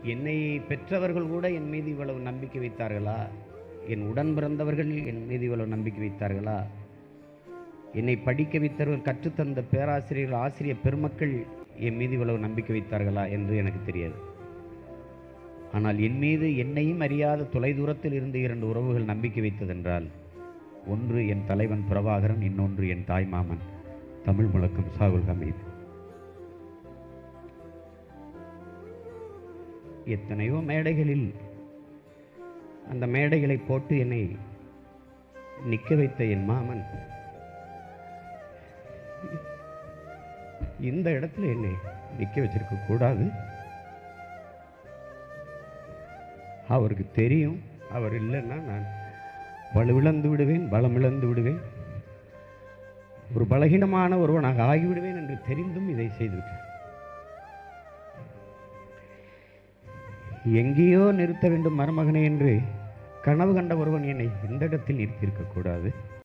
என்னை பெற்றவர்கள் கூட என் மீது இவ்வளவு நம்பிக்கை வைத்தார்களா என் உடன் பிறந்தவர்கள் என் மீது இவ்வளவு நம்பிக்கை வைத்தார்களா என்னை படிக்க வைத்தவர்கள் கற்றுத்தந்த பேராசிரியர்கள் ஆசிரியர் பெருமக்கள் என் மீது இவ்வளவு நம்பிக்கை வைத்தார்களா என்று எனக்கு தெரியாது ஆனால் என் மீது என்னையும் அறியாத தொலைதூரத்தில் இருந்து இரண்டு உறவுகள் நம்பிக்கை வைத்ததென்றால் ஒன்று என் தலைவன் பிரபாகரன் இன்னொன்று என் தாய்மாமன் தமிழ் முழக்கம் சாகுல் ஹமீத் எத்தனையோ மேடைகளில் அந்த மேடைகளை போட்டு என்னை நிற்க வைத்த என் மாமன் இந்த இடத்துல என்னை நிற்க வச்சிருக்க கூடாது அவருக்கு தெரியும் அவர் இல்லைன்னா நான் வலுவிழந்து விடுவேன் பலம் இழந்து விடுவேன் ஒரு பலகீனமான ஒருவனாக ஆகிவிடுவேன் என்று தெரிந்தும் இதை செய்துவிட்டார் எங்கேயோ நிறுத்த வேண்டும் மருமகனே என்று கனவு கண்ட ஒருவன் என்னை இந்த இடத்தில் நிறுத்தியிருக்க கூடாது